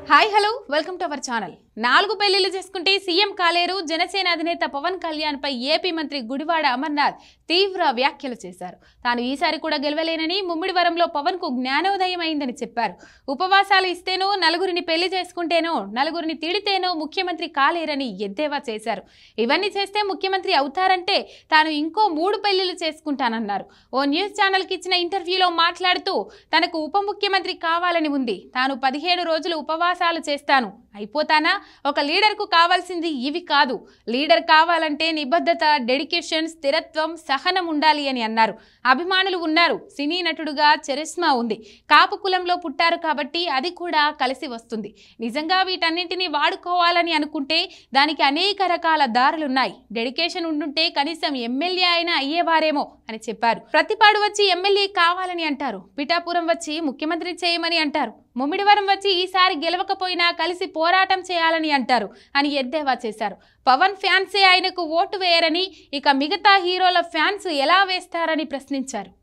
hi hello welcome to our channel నాలుగు పెళ్లిళ్లు చేసుకుంటే సీఎం కాలేరు జనసేన అధినేత పవన్ కళ్యాణ్ పై ఏపీ మంత్రి గుడివాడ అమర్నాథ్ తీవ్ర వ్యాఖ్యలు చేశారు తాను ఈసారి కూడా గెలవలేనని ముమ్మిడివరంలో పవన్ కు జ్ఞానోదయం అయిందని చెప్పారు ఉపవాసాలు ఇస్తేనో నలుగురిని పెళ్లి చేసుకుంటేనో నలుగురిని తిడితేనో ముఖ్యమంత్రి కాలేరని ఎద్దేవా చేశారు ఇవన్నీ చేస్తే ముఖ్యమంత్రి అవుతారంటే తాను ఇంకో మూడు పెళ్లిళ్లు చేసుకుంటానన్నారు ఓ న్యూస్ ఛానల్కి ఇచ్చిన ఇంటర్వ్యూలో మాట్లాడుతూ తనకు ఉప ముఖ్యమంత్రి కావాలని ఉంది తాను పదిహేడు రోజులు ఉపవాసాలు చేస్తాను అయిపోతానా ఒక లీడర్కు కావాల్సింది ఇవి కాదు లీడర్ కావాలంటే నిబద్ధత డెడికేషన్ స్థిరత్వం సహనం ఉండాలి అని అన్నారు అభిమానులు ఉన్నారు సినీ నటుడుగా చరిస్మా ఉంది కాపు కులంలో పుట్టారు కాబట్టి అది కూడా కలిసి వస్తుంది నిజంగా వీటన్నింటినీ వాడుకోవాలని అనుకుంటే దానికి అనేక రకాల దారులున్నాయి డెడికేషన్ ఉండుంటే కనీసం ఎమ్మెల్యే అయినా అయ్యేవారేమో అని చెప్పారు ప్రతిపాడు వచ్చి ఎమ్మెల్యే కావాలని అంటారు పిఠాపురం వచ్చి ముఖ్యమంత్రి చేయమని అంటారు ముమ్మిడివరం వచ్చి ఈసారి గెలవకపోయినా కలిసి పోరాటం చేయాలని అంటారు అని ఎద్దేవా చేశారు పవన్ ఫ్యాన్సే ఆయనకు ఓటు వేయరని ఇక మిగతా హీరోల ఫ్యాన్స్ ఎలా వేస్తారని ప్రశ్నించారు